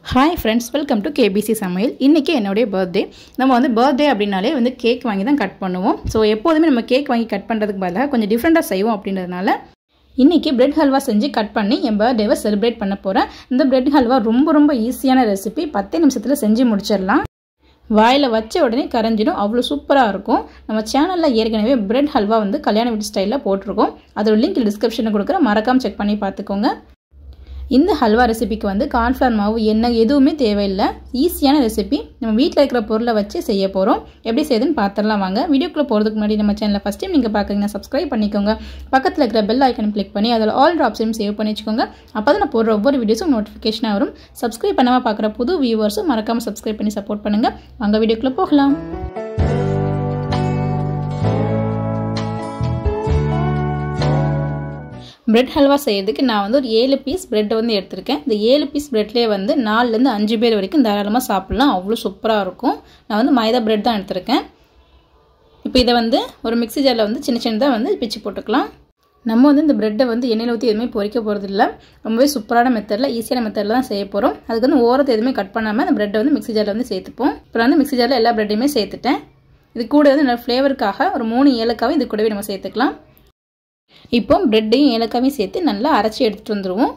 hi friends welcome to KBC சமையல் இன்றைக்கி என்னுடைய பர்த்டே நம்ம வந்து பர்த்டே அப்படின்னாலே வந்து கேக் வாங்கி தான் கட் பண்ணுவோம் ஸோ எப்போதுமே நம்ம கேக் வாங்கி கட் பண்ணுறதுக்கு பதிலாக கொஞ்சம் டிஃப்ரெண்ட்டாக செய்வோம் அப்படின்றதுனால இன்றைக்கி பிரெட் ஹல்வா செஞ்சு கட் பண்ணி என் பர்த்டேவை செலிப்ரேட் பண்ண போகிறேன் இந்த பிரெட் ஹல்வா ரொம்ப ரொம்ப ஈஸியான ரெசிபி பத்தே நிமிஷத்தில் செஞ்சு முடிச்சிடலாம் வாயில் வச்ச உடனே கரைஞ்சிடும் அவ்வளோ சூப்பராக இருக்கும் நம்ம சேனலில் ஏற்கனவே பிரெட் ஹல்வா வந்து கல்யாண வீட்டு ஸ்டைலில் போட்டிருக்கோம் அதோட லிங்க் டிஸ்கிரிப்ஷனில் கொடுக்குறேன் மறக்காமல் செக் பண்ணி பார்த்துக்கோங்க இந்த ஹல்வா ரெசிபிக்கு வந்து கார்ன்ஃப்ளவர் மாவு எண்ணெய் எதுவுமே தேவையில்லை ஈஸியான ரெசிபி நம்ம வீட்டில் இருக்கிற பொருளை வச்சு செய்ய போகிறோம் எப்படி செய்யுதுன்னு பார்த்துடலாம் வாங்க வீடியோக்குள்ளே போகிறதுக்கு முன்னாடி நம்ம சேனலில் ஃபஸ்ட் டைம் நீங்கள் பார்க்குறீங்கன்னா சப்ஸ்கிரைப் பண்ணிக்கோங்க பக்கத்தில் இருக்கிற பெல் ஐக்கன் கிளிக் பண்ணி அதில் ஆல் ஆப்ஷனும் சேவ் பண்ணி வச்சுக்கோங்க அப்போ தான் நான் போடுற ஒவ்வொரு வீடியோஸும் நோட்டிஃபிகேஷனாக வரும் சப்ஸ்கிரைப் பண்ணாமல் பார்க்குற புது வியூவர்ஸும் மறக்காமல் சப்ஸ்கிரைப் பண்ணி சப்போர்ட் பண்ணுங்கள் வாங்க வீடியோக்குள்ளே போகலாம் பிரெட் ஹல்வா செய்யறதுக்கு நான் வந்து ஒரு ஏழு பீஸ் பிரெட் வந்து எடுத்திருக்கேன் இந்த ஏழு பீஸ் பிரெட்லேயே வந்து நாலுலேருந்து அஞ்சு பேர் வரைக்கும் தாராளமாக சாப்பிட்லாம் அவ்வளோ சூப்பராக இருக்கும் நான் வந்து மைதா பிரெட் தான் எடுத்திருக்கேன் இப்போ இதை வந்து ஒரு மிக்ஸி ஜாரில் வந்து சின்ன சின்னதாக வந்து பிச்சு போட்டுக்கலாம் நம்ம வந்து இந்த ப்ரெட்டை வந்து எண்ணெயில் ஊற்றி எதுவுமே பொரிக்க போகிறது இல்லை ரொம்பவே சூப்பரான மெத்தடில் ஈஸியான மெத்தடில் தான் செய்ய போகிறோம் அதுக்கு வந்து ஓரத்தை எதுவுமே கட் பண்ணாமல் அந்த ப்ரெட்டை வந்து மிக்ஸி ஜாரில் வந்து சேர்த்துப்போம் இப்போ வந்து மிக்ஸி ஜாரில் எல்லா ப்ரெட்டையுமே சேர்த்துட்டேன் இது கூட வந்து நல்ல ஃப்ளேவருக்காக ஒரு மூணு ஏலக்காவும் இது கூடவே நம்ம சேர்த்துக்கலாம் இப்போ ப்ரெட்டையும் ஏலக்காவையும் சேர்த்து நல்லா அரைச்சி எடுத்துகிட்டு வந்துடுவோம்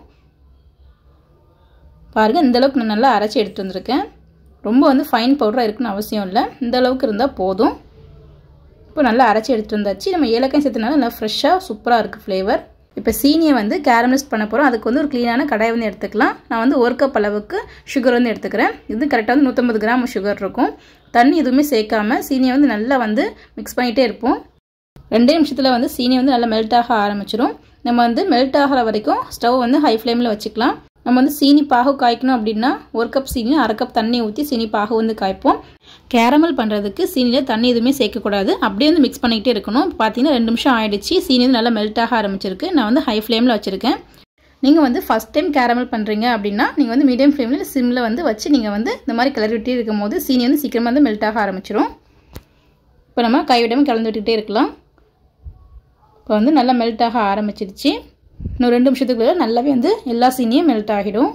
பாருங்கள் இந்தளவுக்கு நான் நல்லா அரைச்சி எடுத்துகிட்டு வந்திருக்கேன் ரொம்ப வந்து ஃபைன் பவுடராக இருக்குன்னு அவசியம் இல்லை இந்த அளவுக்கு இருந்தால் போதும் இப்போ நல்லா அரைச்சி எடுத்துகிட்டு வந்தாச்சு நம்ம ஏலக்காயும் சேர்த்துனால நல்லா ஃப்ரெஷ்ஷாக சூப்பராக இருக்குது ஃப்ளேவர் இப்போ சீனியை வந்து கேரமலைஸ் பண்ண போகிறோம் அதுக்கு வந்து ஒரு க்ளீனான கடாயை வந்து எடுத்துக்கலாம் நான் வந்து ஒரு கப் அளவுக்கு சுகர் வந்து எடுத்துக்கிறேன் இது கரெக்டாக வந்து நூற்றம்பது கிராம் சுகர் இருக்கும் தண்ணி எதுவுமே சேர்க்காம சீனியை வந்து நல்லா வந்து மிக்ஸ் பண்ணிகிட்டே இருப்போம் ரெண்டே நிமிஷத்தில் வந்து சீனி வந்து நல்லா மெல்ட் ஆக ஆரம்பிச்சிடும் நம்ம வந்து மெல்ட் ஆகிற வரைக்கும் ஸ்டவ் வந்து ஹை ஃப்ளேமில் வச்சுக்கலாம் நம்ம வந்து சீனி பாகு காய்க்கணும் அப்படின்னா ஒரு கப் சீனி அரை கப் தண்ணி ஊற்றி சீனி பாகு வந்து காய்ப்போம் கேரமல் பண்ணுறதுக்கு சீனியில் தண்ணி எதுவுமே சேர்க்கக்கூடாது அப்படியே வந்து மிக்ஸ் பண்ணிக்கிட்டே இருக்கணும் பார்த்தீங்கன்னா ரெண்டு நிமிஷம் ஆகிடுச்சு சீனி வந்து நல்லா மெல்ட் ஆக ஆரம்பிச்சிருக்கு நான் வந்து ஹை ஃப்ளேமில் வச்சுருக்கேன் நீங்கள் வந்து ஃபஸ்ட் டைம் கேரமல் பண்ணுறீங்க அப்படின்னா நீங்கள் வந்து மீடியம் ஃப்ளேமில் சிம்மில் வந்து வச்சு நீங்கள் வந்து இந்த மாதிரி கிளறி விட்டே இருக்கும் போது சீனி வந்து சீக்கிரமாக வந்து மெல்ட் ஆக ஆரம்பிச்சிடும் இப்போ நம்ம கைவிடாமல் கலந்து விட்டுக்கிட்டே இருக்கலாம் இப்போ வந்து நல்லா மெல்ட் ஆக ஆரம்பிச்சிருச்சு இன்னும் ரெண்டு நிமிஷத்துக்குள்ள நல்லாவே வந்து எல்லா சீனியும் மெல்ட் ஆகிடும்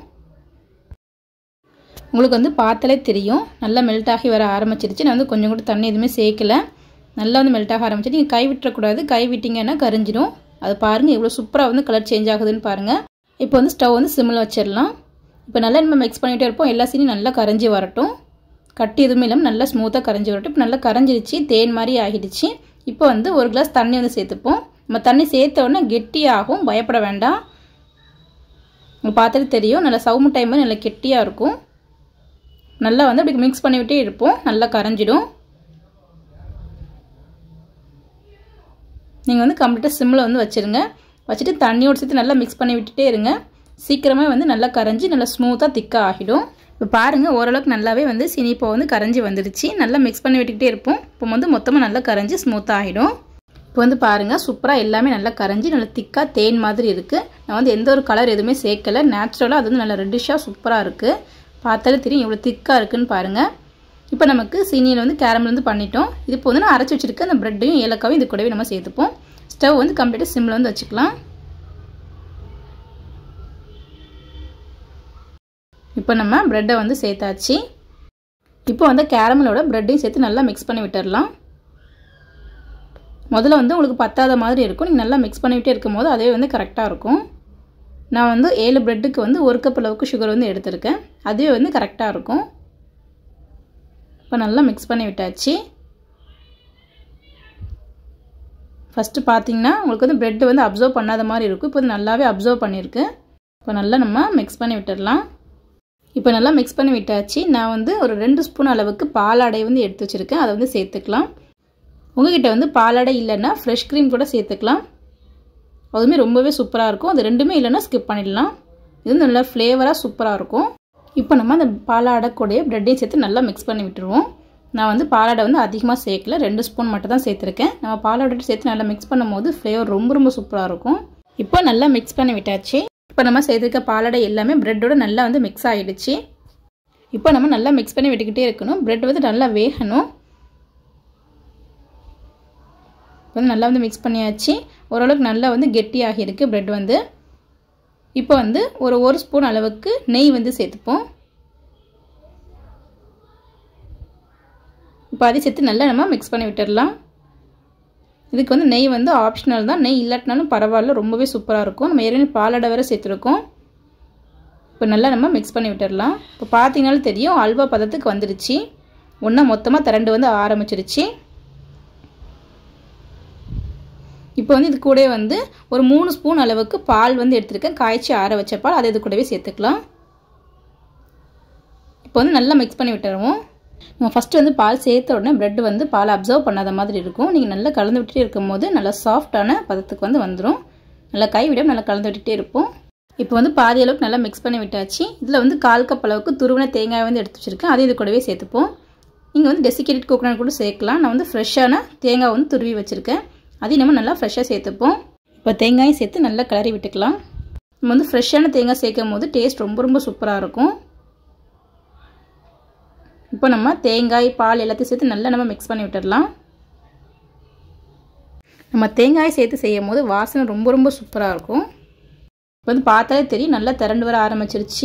உங்களுக்கு வந்து பார்த்தாலே தெரியும் நல்லா மெல்ட் ஆகி வர ஆரம்பிச்சிருச்சு நான் வந்து கொஞ்சம் கூட தண்ணி எதுவுமே சேர்க்கல நல்லா வந்து மெல்ட் ஆக ஆரம்பிச்சு நீங்கள் கை விட்டுறக்கூடாது கை விட்டிங்கன்னா கரிஞ்சிடும் அது பாருங்கள் எவ்வளோ சூப்பராக வந்து கலர் சேஞ்ச் ஆகுதுன்னு பாருங்கள் இப்போ வந்து ஸ்டவ் வந்து சிம்மில் வச்சிடலாம் இப்போ நல்லா நம்ம மிக்ஸ் பண்ணிகிட்டே இருப்போம் எல்லா சீனியும் நல்லா கரைஞ்சி வரட்டும் கட்டி எதுவுமே இல்லாமல் நல்லா ஸ்மூத்தாக கரைஞ்சி வரட்டும் இப்போ நல்லா கரைஞ்சிருச்சு தேன் மாதிரி ஆகிடுச்சு இப்போ வந்து ஒரு கிளாஸ் தண்ணி வந்து சேர்த்துப்போம் நம்ம தண்ணி சேர்த்த உடனே கெட்டியாகும் பயப்பட வேண்டாம் உங்களுக்கு பார்த்துட்டு தெரியும் நல்லா சவுமு டைம் நல்லா கெட்டியாக இருக்கும் நல்லா வந்து அப்படி மிக்ஸ் பண்ணிவிட்டே இருப்போம் நல்லா கரைஞ்சிடும் நீங்கள் வந்து கம்ப்ளீட்டாக சிம்மில் வந்து வச்சுருங்க வச்சுட்டு தண்ணியோடு சேர்த்து நல்லா மிக்ஸ் பண்ணி விட்டுட்டே இருங்க சீக்கிரமாக வந்து நல்லா கரைஞ்சி நல்லா ஸ்மூத்தாக திக்காக ஆகிடும் இப்போ பாருங்கள் ஓரளவுக்கு நல்லாவே வந்து சினிப்போ வந்து கரைஞ்சி வந்துடுச்சு நல்லா மிக்ஸ் பண்ணி விட்டுக்கிட்டே இருப்போம் இப்போ வந்து மொத்தமாக நல்லா கரைஞ்சி ஸ்மூத்தாக ஆகிடும் இப்போ வந்து பாருங்கள் சூப்பராக எல்லாமே நல்லா கரைஞ்சி நல்லா திக்காக தேன் மாதிரி இருக்குது நான் வந்து எந்த ஒரு கலர் எதுவுமே சேர்க்கலை நேச்சுரலாக அது வந்து நல்லா ரெட்டிஷாக சூப்பராக இருக்குது பார்த்தாலே தெரியும் இவ்வளோ திக்காக இருக்குன்னு பாருங்கள் இப்போ நமக்கு சீனியில் வந்து கேரமல் வந்து பண்ணிட்டோம் இது இப்போ வந்து நான் அரைச்சி வச்சுருக்க அந்த ப்ரெட்டையும் ஏலக்காவும் இது கூடவே நம்ம சேர்த்துப்போம் ஸ்டவ் வந்து கம்ப்ளீட்டாக சிம்மில் வந்து வச்சுக்கலாம் இப்போ நம்ம ப்ரெட்டை வந்து சேர்த்தாச்சு இப்போ வந்து கேரமலோட ப்ரெட்டையும் சேர்த்து நல்லா மிக்ஸ் பண்ணி விட்டுடலாம் முதல்ல வந்து உங்களுக்கு பத்தாத மாதிரி இருக்கும் நீங்கள் நல்லா மிக்ஸ் பண்ணிவிட்டே இருக்கும் போது அதே வந்து கரெக்டாக இருக்கும் நான் வந்து ஏழு ப்ரெட்டுக்கு வந்து ஒரு கப் அளவுக்கு சுகர் வந்து எடுத்திருக்கேன் அதுவே வந்து கரெக்டாக இருக்கும் இப்போ நல்லா மிக்ஸ் பண்ணி விட்டாச்சு ஃபஸ்ட்டு பார்த்தீங்கன்னா உங்களுக்கு வந்து ப்ரெட்டு வந்து அப்சர்வ் பண்ணாத மாதிரி இருக்கும் இப்போ நல்லாவே அப்சர்வ் பண்ணியிருக்கு இப்போ நல்லா நம்ம மிக்ஸ் பண்ணி விட்டுடலாம் இப்போ நல்லா மிக்ஸ் பண்ணி விட்டாச்சு நான் வந்து ஒரு ரெண்டு ஸ்பூன் அளவுக்கு பாலாடை வந்து எடுத்து வச்சுருக்கேன் அதை வந்து சேர்த்துக்கலாம் உங்ககிட்ட வந்து பாலாடை இல்லைன்னா ஃப்ரெஷ் க்ரீம் கூட சேர்த்துக்கலாம் அதுவுமே ரொம்பவே சூப்பராக இருக்கும் அது ரெண்டுமே இல்லைன்னா ஸ்கிப் பண்ணிடலாம் இது நல்லா ஃப்ளேவராக சூப்பராக இருக்கும் இப்போ நம்ம அந்த பாலாடை கூடயே ப்ரெட்டையும் சேர்த்து நல்லா மிக்ஸ் பண்ணி விட்டுருவோம் நான் வந்து பாலாடை வந்து அதிகமாக சேர்க்கல ரெண்டு ஸ்பூன் மட்டும் தான் சேர்த்துருக்கேன் நம்ம பாலாடை சேர்த்து நல்லா மிக்ஸ் பண்ணும் போது ஃப்ளேவர் ரொம்ப ரொம்ப சூப்பராக இருக்கும் இப்போ நல்லா மிக்ஸ் பண்ணி விட்டாச்சு இப்போ நம்ம செய்திருக்க பாலாடை எல்லாமே ப்ரெட்டோட நல்லா வந்து மிக்ஸ் ஆகிடுச்சு இப்போ நம்ம நல்லா மிக்ஸ் பண்ணி விட்டுக்கிட்டே இருக்கணும் ப்ரெட் வந்து நல்லா வேகணும் வந்து நல்லா வந்து மிக்ஸ் பண்ணியாச்சு ஓரளவுக்கு நல்லா வந்து கெட்டியாகி இருக்குது ப்ரெட் வந்து இப்போ வந்து ஒரு ஒரு ஸ்பூன் அளவுக்கு நெய் வந்து சேர்த்துப்போம் இப்போ அதையும் சேர்த்து நல்லா நம்ம மிக்ஸ் பண்ணி விட்டுடலாம் இதுக்கு வந்து நெய் வந்து ஆப்ஷனல் தான் நெய் இல்லாட்டினாலும் பரவாயில்ல ரொம்பவே சூப்பராக இருக்கும் நம்ம ஏற்கனவே பாலடை வேறு சேர்த்துருக்கோம் இப்போ நல்லா நம்ம மிக்ஸ் பண்ணி விட்டுடலாம் இப்போ பார்த்தீங்கனாலும் தெரியும் அல்வா பதத்துக்கு வந்துடுச்சு ஒன்றா மொத்தமாக திரண்டு வந்து ஆரம்பிச்சிருச்சு இப்போ வந்து இது கூட வந்து ஒரு மூணு ஸ்பூன் அளவுக்கு பால் வந்து எடுத்துருக்கேன் காய்ச்சி ஆற வச்ச பால் அதை இது கூடவே சேர்த்துக்கலாம் இப்போ வந்து நல்லா மிக்ஸ் பண்ணி விட்டுருவோம் நம்ம ஃபஸ்ட்டு வந்து பால் சேர்த்த உடனே ப்ரெட் வந்து பால் அப்சர்வ் பண்ணாத மாதிரி இருக்கும் நீங்கள் நல்லா கலந்து விட்டுட்டே இருக்கும் போது நல்லா சாஃப்டான பதத்துக்கு வந்து வந்துடும் நல்லா கை விடாமல் நல்லா கலந்து விட்டுட்டே இருப்போம் இப்போ வந்து பாதி அளவுக்கு நல்லா மிக்ஸ் பண்ணி விட்டாச்சு இதில் வந்து கால் கப் அளவுக்கு துருவின தேங்காய் வந்து எடுத்து வச்சுருக்கேன் அதை இது கூடவே சேர்த்துப்போம் நீங்கள் வந்து டெசிகேட்டட் கோகோனட் கூட சேர்க்கலாம் நான் வந்து ஃப்ரெஷ்ஷான தேங்காய் வந்து துருவி வச்சுருக்கேன் அதையும் நம்ம நல்லா ஃப்ரெஷ்ஷாக சேர்த்துப்போம் இப்போ தேங்காயும் சேர்த்து நல்லா கிளறி விட்டுக்கலாம் நம்ம வந்து ஃப்ரெஷ்ஷான தேங்காய் சேர்க்கும் போது டேஸ்ட் ரொம்ப ரொம்ப சூப்பராக இருக்கும் இப்போ நம்ம தேங்காய் பால் எல்லாத்தையும் சேர்த்து நல்லா நம்ம மிக்ஸ் பண்ணி விட்டுடலாம் நம்ம தேங்காய் சேர்த்து செய்யும் போது வாசனை ரொம்ப ரொம்ப சூப்பராக இருக்கும் இப்போ வந்து பார்த்தாலே தெரியும் நல்லா திரண்டு வர ஆரம்பிச்சிருச்சு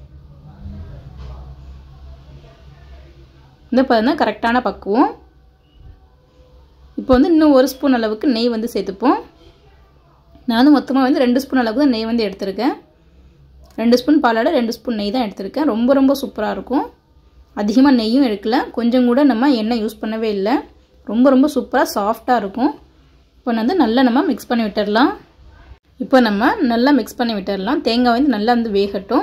இந்த பார்த்தா கரெக்டான பக்குவம் இப்போ வந்து இன்னும் ஒரு ஸ்பூன் அளவுக்கு நெய் வந்து சேர்த்துப்போம் நான் வந்து மொத்தமாக வந்து ரெண்டு ஸ்பூன் அளவுக்கு தான் நெய் வந்து எடுத்திருக்கேன் ரெண்டு ஸ்பூன் பாலோட ரெண்டு ஸ்பூன் நெய் தான் எடுத்திருக்கேன் ரொம்ப ரொம்ப சூப்பராக இருக்கும் அதிகமாக நெய்யும் எடுக்கல கொஞ்சம் கூட நம்ம எண்ணெய் யூஸ் பண்ணவே இல்லை ரொம்ப ரொம்ப சூப்பராக சாஃப்டாக இருக்கும் இப்போ வந்து நல்லா நம்ம மிக்ஸ் பண்ணி விட்டுடலாம் இப்போ நம்ம நல்லா மிக்ஸ் பண்ணி விட்டுடலாம் தேங்காய் வந்து நல்லா வந்து வேகட்டும்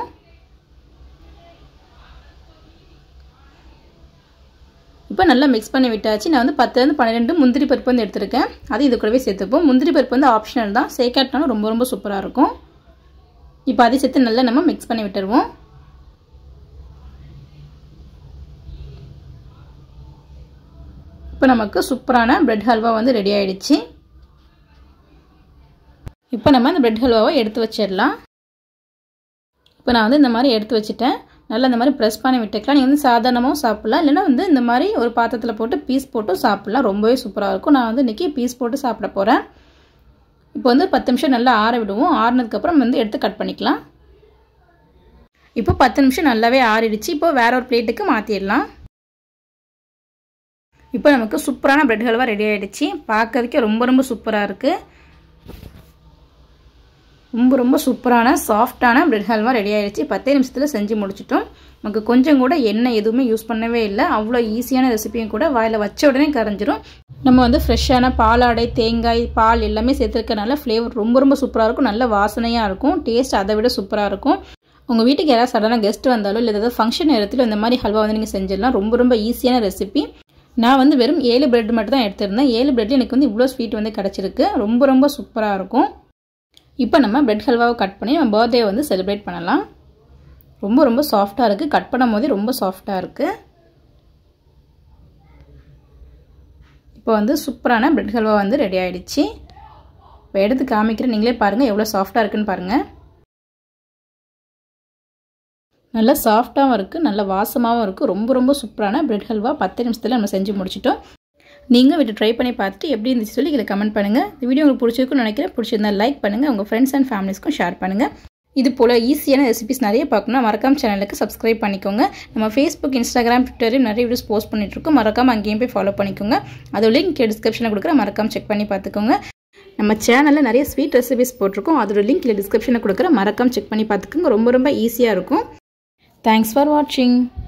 இப்போ நல்லா மிக்ஸ் பண்ணி விட்டாச்சு நான் வந்து பத்துலேருந்து பன்னிரெண்டு முந்திரி பருப்பு வந்து எடுத்திருக்கேன் அது இது கூடவே சேர்த்துப்போம் முந்திரி பருப்பு வந்து ஆப்ஷனல் தான் சேர்க்காட்டினாலும் ரொம்ப ரொம்ப சூப்பராக இருக்கும் இப்போ அதை சேர்த்து நல்லா நம்ம மிக்ஸ் பண்ணி விட்டுருவோம் இப்போ நமக்கு சூப்பரான பிரெட் ஹல்வா வந்து ரெடி ஆகிடுச்சு இப்போ நம்ம இந்த பிரெட் ஹல்வாவை எடுத்து வச்சிடலாம் இப்போ நான் வந்து இந்த மாதிரி எடுத்து வச்சுட்டேன் நல்லா இந்த மாதிரி ப்ரெஸ் பண்ணி விட்டுக்கலாம் நீங்கள் வந்து சாதாரணமாகவும் சாப்பிட்லாம் இல்லைனா வந்து இந்த மாதிரி ஒரு பாத்திரத்தில் போட்டு பீஸ் போட்டும் சாப்பிட்லாம் ரொம்பவே சூப்பராக இருக்கும் நான் வந்து இன்றைக்கி பீஸ் போட்டு சாப்பிட போகிறேன் இப்போ வந்து பத்து நிமிஷம் நல்லா ஆற விடுவோம் ஆறினதுக்கப்புறம் வந்து எடுத்து கட் பண்ணிக்கலாம் இப்போ பத்து நிமிஷம் நல்லாவே ஆறிடுச்சு இப்போ வேற ஒரு பிளேட்டுக்கு மாற்றிடலாம் இப்போ நமக்கு சூப்பரான பிரெட் ஹல்வா ரெடி ஆகிடுச்சு பார்க்கறதுக்கே ரொம்ப ரொம்ப சூப்பராக இருக்குது ரொம்ப ரொம்ப சூப்பரான சாஃப்டான பிரெட் ஹல்வா ரெடி ஆகிடுச்சு பத்தே நிமிஷத்தில் செஞ்சு முடிச்சிட்டோம் நமக்கு கொஞ்சம் கூட எண்ணெய் எதுவுமே யூஸ் பண்ணவே இல்லை அவ்வளோ ஈஸியான ரெசிபியும் கூட வாயில் வச்ச உடனே கரைஞ்சிரும் நம்ம வந்து ஃப்ரெஷ்ஷான பாலாடை தேங்காய் பால் எல்லாமே சேர்த்துருக்கனால ஃப்ளேவர் ரொம்ப ரொம்ப சூப்பராக இருக்கும் நல்ல வாசனையாக இருக்கும் டேஸ்ட் அதை விட சூப்பராக இருக்கும் உங்கள் வீட்டுக்கு யாராவது சடனாக கெஸ்ட் வந்தாலும் இல்லை ஏதாவது ஃபங்க்ஷன் நேரத்தில் இந்த மாதிரி ஹல்வா வந்து நீங்கள் செஞ்சிடலாம் ரொம்ப ரொம்ப ஈஸியான ரெசிபி நான் வந்து வெறும் ஏழு பிரெட் மட்டும் தான் எடுத்திருந்தேன் ஏழு பிரெட் எனக்கு வந்து இவ்வளோ ஸ்வீட் வந்து கிடச்சிருக்கு ரொம்ப ரொம்ப சூப்பராக இருக்கும் இப்போ நம்ம பிரெட் ஹல்வாவை கட் பண்ணி நம்ம பர்த்டே வந்து செலிப்ரேட் பண்ணலாம் ரொம்ப ரொம்ப சாஃப்டாக இருக்குது கட் பண்ணும் போதே ரொம்ப சாஃப்டாக இருக்குது இப்போ வந்து சூப்பரான பிரெட் ஹல்வா வந்து ரெடி ஆகிடுச்சு இப்போ எடுத்து காமிக்கிறேன் நீங்களே பாருங்கள் எவ்வளோ சாஃப்டாக இருக்குன்னு பாருங்கள் நல்லா சாஃப்டாகவும் இருக்குது நல்ல வாசமாகவும் இருக்குது ரொம்ப ரொம்ப சூப்பரான பிரெட் ஹல்வா பத்து நிமிஷத்தில் நம்ம செஞ்சு முடிச்சிட்டோம் நீங்கள் வீட்டு ட்ரை பண்ணி பார்த்துட்டு எப்படி இருந்துச்சு சொல்லி இதில் கமெண்ட் பண்ணுங்கள் இந்த வீடியோ உங்களுக்கு பிடிச்சிருக்குன்னு நினைக்கிறேன் பிடிச்சிருந்தா லைக் பண்ணுங்கள் உங்கள் ஃப்ரெண்ட்ஸ் அண்ட் ஃபேமிலிஸ்க்கும் ஷேர் பண்ணுங்கள் இது போல் ஈஸியான ரெசிபிஸ் நிறைய பார்க்கணும்னா மறக்காம சேனலுக்கு சப்ஸ்கிரைப் பண்ணிக்கோங்க நம்ம ஃபேஸ்புக் இன்ஸ்டாகிராம் ட்விட்டரையும் நிறைய வீடியோஸ் போஸ்ட் பண்ணிட்டுருக்கோம் மறக்காமல் அங்கேயும் போய் ஃபாலோ பண்ணிக்கோங்க அதோட லிங்க் டிஸ்கிரிப்ஷனில் கொடுக்குற மறக்காம செக் பண்ணி பார்த்துக்கோங்க நம்ம சேனலில் நிறைய ஸ்வீட் ரெசிபிஸ் போட்டிருக்கோம் அதோட லிங்க் இல்லை டிஸ்கிரிப்ஷனில் கொடுக்குற மறக்காம செக் பண்ணி பார்த்துக்கோங்க ரொம்ப ரொம்ப ஈஸியாக இருக்கும் தேங்க்ஸ் ஃபார் வாட்சிங்